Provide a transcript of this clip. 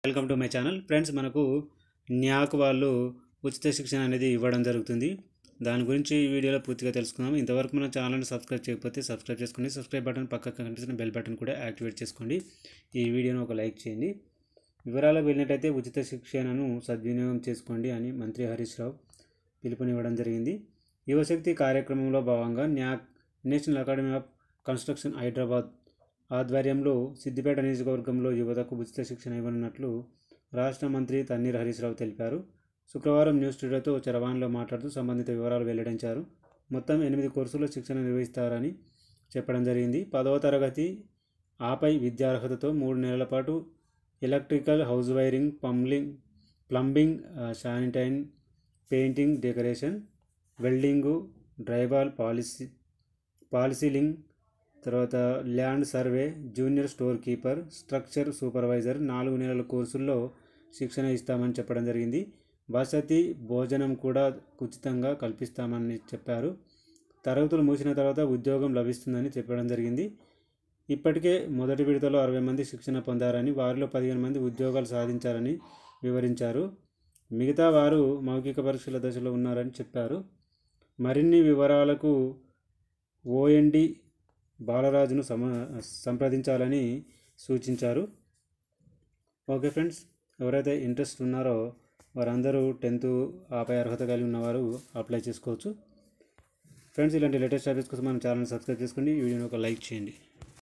welcome to my channel friends మనకు NAC వాళ్ళు ఉచిత శిక్షణ అనేది ఇవ్వడం జరుగుతుంది దాని గురించి ఈ వీడియోలో పూర్తిగా తెలుసుకుందాం ఇంతవరకు మన ఛానల్ని సబ్స్క్రైబ్ చేయకపోతే సబ్స్క్రైబ్ చేసుకోండి సబ్స్క్రైబ్ బటన్ పక్కన కనిపిస్తున్న బెల్ బటన్ కూడా యాక్టివేట్ చేసుకోండి ఈ వీడియోను ఒక లైక్ చేయండి వివరాలకు వెళ్ళినట్టయితే ఉచిత శిక్షణను సద్వినియోగం చేసుకోండి అని మంత్రి హరీష్ రావు పిలుపునివ్వడం జరిగింది యువశక్తి కార్యక్రమంలో భాగంగా NAC National Academy of Construction Hyderabad ఆధ్వర్యంలో సిద్దిపేట నియోజకవర్గంలో యువతకు ఉచిత శిక్షణ ఇవ్వనున్నట్లు రాష్ట్ర మంత్రి తన్నీర్ హరీష్ రావు తెలిపారు శుక్రవారం న్యూస్ స్టూడియోతో చరవాణిలో మాట్లాడుతూ సంబంధిత వివరాలు వెల్లడించారు మొత్తం ఎనిమిది కోర్సుల్లో శిక్షణ నిర్వహిస్తారని చెప్పడం జరిగింది పదవ తరగతి ఆపై విద్యార్హతతో మూడు నెలల పాటు electrical house wiring plumbing plumbing sanitation painting decoration welding drywall పాలసీ పాలసీలింగ్ తర్వాత land survey junior store keeper structure supervisor నాలుగు నెలల కోర్సుల్లో శిక్షణ ఇస్తామని చెప్పడం జరిగింది వసతి భోజనం కూడా ఉచితంగా కల్పిస్తామని చెప్పారు తరగతులు ముగిసిన తర్వాత ఉద్యోగం లభిస్తుందని చెప్పడం జరిగింది ఇప్పటికే మొదటి విడతలో అరవై మంది శిక్షణ పొందారని వారిలో పదిహేను మంది ఉద్యోగాలు సాధించారని వివరించారు మిగతా వారు మౌఖిక పరీక్షల దశలో ఉన్నారని చెప్పారు మరిన్ని వివరాలకు ఓఎన్డి బాలరాజును సమ సంప్రదించాలని సూచించారు ఓకే ఫ్రెండ్స్ ఎవరైతే ఇంట్రెస్ట్ ఉన్నారో వారందరూ టెన్త్ ఆపై అర్హత కలిగి ఉన్నవారు అప్లై చేసుకోవచ్చు ఫ్రెండ్స్ ఇలాంటి లేటెస్ట్ అప్డేట్స్ కోసం మన ఛానల్ సబ్స్క్రైబ్ చేసుకోండి ఈ వీడియోని ఒక లైక్ చేయండి